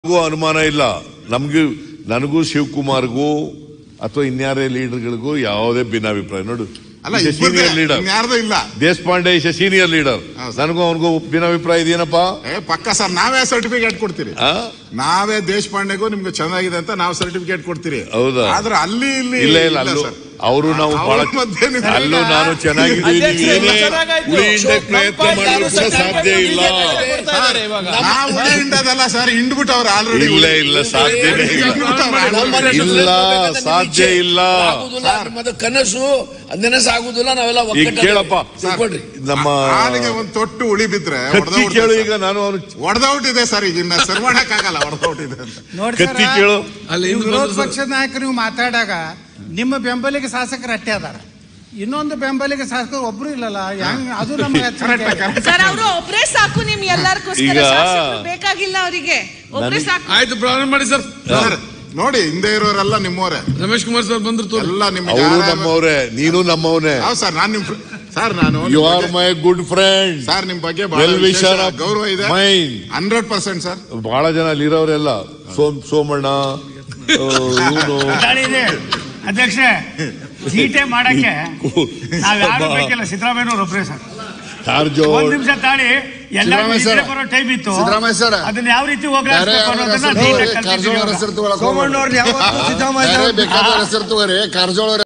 ನನಗೂ ಅನುಮಾನ ಇಲ್ಲ ನಮ್ಗೆ ನನಗೂ ಶಿವಕುಮಾರ್ಗೂ ಅಥವಾ ಇನ್ಯಾರೇ ಲೀಡರ್ಗಳಿಗೂ ಯಾವುದೇ ಭಿನ್ನಾಭಿಪ್ರಾಯ ನೋಡು ಅಲ್ಲ ಸೀನಿಯರ್ ಲೀಡರ್ ಯಾರ್ದು ಇಲ್ಲ ದೇಶಪಾಂಡೆ ಇಸ್ ಸೀನಿಯರ್ ಲೀಡರ್ ಹೌದು. ನನಗೂ ಅವನಿಗೂ ಭಿನ್ನಾಭಿಪ್ರಾಯ ಇದೆಯೇನಪ್ಪ ಏ ಪಕ್ಕ ಸರ್ ನಾವೇ ಸರ್ಟಿಫಿಕೇಟ್ ಕೊಡ್ತೀರಿ ಆ? ನಾವೇ ದೇಶಪಾಂಡೆಗೂ ನಿಮ್ಗೆ ಚೆನ್ನಾಗಿದೆ ಅಂತ ನಾವು ಸರ್ಟಿಫಿಕೇಟ್ ಕೊಡ್ತೀರಿ ಹೌದಾ? ಆದ್ರೆ ಅಲ್ಲಿ ಇಲ್ಲಿ ಇಲ್ಲ ಇಲ್ಲ ಅಲ್ಲೂ ಸರ್. ಅವರು ನಾವು ಅವ್ರ ಬಹಳ ಮಧ್ಯೆ ನೀವು- ಅಲ್ಲೂ ನಾನು ಚೆನ್ನಾಗಿದ್ದೀನಿ ಅಧ್ಯಕ್ಷರೇ, ಏನೇ ಚೆನ್ನಾಗಾಯ್ತು. ಉಳಿ ಹಿಂಡಕ್ಕೆ ಪ್ರಯತ್ನ ಮಾಡಲು ಕೂಡ ಸಾಧ್ಯ ಇಲ್ಲ ನಾವು ಉಳಿ ಹಿಂಡದಲ್ಲ ಸರ್ ಹಿಂಡ್ಬಿಟ್ಟವ್ರೆ ಆಲ್ರೆಡಿ ಇಲ್ಲ ಇಲ್ಲ ಸಾಧ್ಯನೇ ಇಲ್ಲ ಇಲ್ಲ ಸಾಧ್ಯ ಇಲ್ಲ ಆಗುದಿಲ್ಲ ನಿಮ್ಮದು ಕನಸು ನೆನಸು ಆಗುದಿಲ್ಲ ನಾವೆಲ್ಲ ಈಗ ಒಕ್ಕಟ್ಟಾಗಿ ಕೇಳಪ್ಪ ತಿಳ್ಕೊಳ್ರಿ ನಮ್ಮ ಹಾಲಿಗೆ ಒಂದ್ ತೊಟ್ಟು ಉಳಿ ಬಿದ್ರೆ ಕತ್ತಿ ಕೇಳು ಈಗ ನಾನು ಅವನು ಹೊಡೆದೌಟ್ ಇದೆ ಸರ್ ಈಗ ಇನ್ನ ಸರ್ವಾಡಕ್ ಆಗಲ್ಲ ಹೊಡೆದೌಟ್ ಇದೆ ಅಂತ ನೋಡಿ ಕತ್ತಿ ಕೇಳು ನೀವು ವಿರೋಧ ಪಕ್ಷದ ನಾಯಕರು ನೀವು ಮಾತಾಡಾಗ ನಿಮ್ಮ ಬೆಂಬಲಿಗೆ ಶಾಸಕರು ಅಟ್ಟೆ ಅದಾರ ಇನ್ನೊಂದು ಬೆಂಬಲಿಗೆ ಶಾಸಕರು ಒಬ್ರು ಇಲ್ಲಲ್ಲ ಹೆಂಗ್ ಅದು ನಮ್ಗೆ ಕರೆಕ್ಟ್ ಅಚ್ಚರಿ ಕರೆಕ್ಟ್ ಸರ್ ಅವರು ಒಬ್ರೇ ಸಾಕು ನಿಮ್ ಎಲ್ಲರಿಗೋಸ್ಕರ ಈಗ- ಶಾಸಕರು ಬೇಕಾಗಿಲ್ಲ ಅವರಿಗೆ ಒಬ್ರೇ ನನಗೆ- ಸಾಕು ಆಯ್ತು ಪ್ರಾರಂಭ ಮಾಡಿ ಸರ್ ಸರ್ ನೋಡಿ ಹಿಂದೆ ಇರೋರೆಲ್ಲ ನಿಮ್ಮವರೇ ರಮೇಶ್ ಕುಮಾರ್ ಸರ್ ಬಂದ್ರು ತೋರಿ ಎಲ್ಲ ನಿಮ್ಮ ಅವರು ನಮ್ಮವ್ರೆ ನೀನು ನಮ್ಮವನೇ ಹೌದು ಸರ್ ನಾನು ನಿಮ್ ಫ್ರ- ಸರ್ ನಾನು ಯು ನಿಮ್ ಆರ್ ಬಗ್ಗೆ- ಮೈ ಗುಡ್ ಫ್ರೆಂಡ್ ಸರ್ ನಿಮ್ ಬಗ್ಗೆ ಬಹಳ Well ವಿಶೇಷ wisher of ಗೌರವ ಇದೆ mine. ಹಂಡ್ರೆಡ್ ಪರ್ಸೆಂಟ್ ಸರ್ ಬಹಳ ಜನ ಅಲ್ಲಿರೋರೆಲ್ಲ ಸೋಮ್ ಸೋಮಣ್ಣ ಇವನು ಇದೆ ಅಧ್ಯಕ್ಷ ಚೀಟೆ ಮಾಡಕ್ಕೆ ನಾವ್ ಯಾರು ಬೇಕಿಲ್ಲ ಸಿದ್ದರಾಮಯ್ಯನವ್ರು ಒಬ್ರೇ ಸರ್ ಕಾರಜೋಳ್ ಒಂದ್ ನಿಮಿಷ ತಾಳಿ ಎಲ್ಲ ಸಿದ್ದರಾಮಯ್ಯ ಸರ್. ಬರೋ ಟೈಮ್ ಇತ್ತು ಸಿದ್ದರಾಮಯ್ಯ ಸರ್. ಅದನ್ನ ಯಾವ ರೀತಿ ಬೇರೆ ಹೋಗ್ಲಾಡ್ಸ್ಬೇಕು ಯಾರ ಅನ್ನೋದನ್ನ ಹೆಸರು ನೀಟಾಗಿ ತಗೊಳ್ಳಿ, ಕಲ್ತಿದ್ದೀವಿ ಕಾರಜೋಳ ಇವಾಗ. ಹೆಸರು ತಗೊಳಕ್ ಹೋಗ್ಬೇಡಿ. ಬೇರೆ ಬೇಕಾದವ್ರ ಹೆಸರು ತಗೋರಿ ಕಾರಜೋಳ